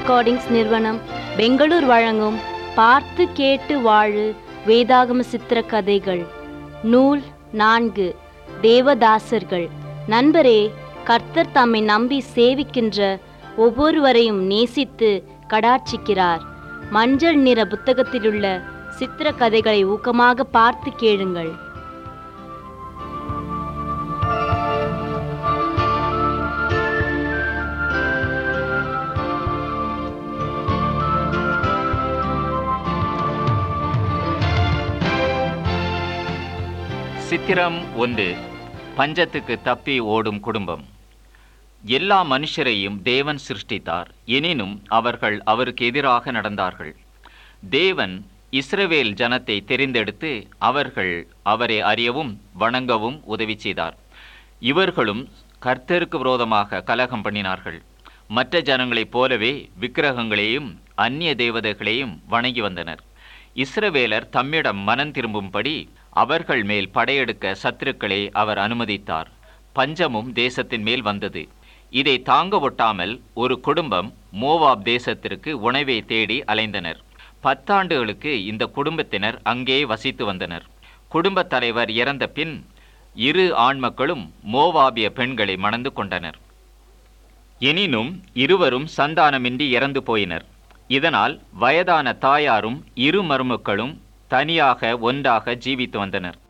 recordings நிறுவனம் பெங்களூர் வழங்கும் பார்த்து கேட்டு வாழு வேதாகம சித்திர கதைகள் நூல் நான்கு தேவதாசர்கள் நண்பரே கர்த்தர் தம்மை நம்பி சேவிக்கின்ற ஒவ்வொருவரையும் நேசித்து கடாட்சிக்கிறார் மஞ்சள் நிற புத்தகத்திலுள்ள சித்திர கதைகளை ஊக்கமாக பார்த்து கேளுங்கள் சித்திரம் ஒன்று பஞ்சத்துக்கு தப்பி ஓடும் குடும்பம் எல்லா மனுஷரையும் தேவன் சிருஷ்டித்தார் எனினும் அவர்கள் அவருக்கு எதிராக நடந்தார்கள் தேவன் இஸ்ரவேல் ஜனத்தை தெரிந்தெடுத்து அவர்கள் அவரை அறியவும் வணங்கவும் உதவி செய்தார் இவர்களும் கர்த்தருக்கு விரோதமாக கலகம் பண்ணினார்கள் மற்ற ஜனங்களைப் போலவே விக்கிரகங்களையும் அந்நிய தேவதைகளையும் வணங்கி வந்தனர் இஸ்ரவேலர் தம்மிடம் மனம் திரும்பும்படி அவர்கள் மேல் படையெடுக்க சத்துருக்களை அவர் அனுமதித்தார் பஞ்சமும் தேசத்தின் மேல் வந்தது இதை தாங்க ஒட்டாமல் ஒரு குடும்பம் மோவாப் தேசத்திற்கு உணவை தேடி அலைந்தனர் பத்தாண்டுகளுக்கு இந்த குடும்பத்தினர் அங்கே வசித்து வந்தனர் குடும்பத் தலைவர் இறந்த பின் இரு ஆண்மக்களும் மோவாபிய பெண்களை மணந்து கொண்டனர் எனினும் இருவரும் சந்தானமின்றி இறந்து போயினர் இதனால் வயதான தாயாரும் இரு மருமக்களும் தனியாக ஒன்றாக ஜீவித்து வந்தனர்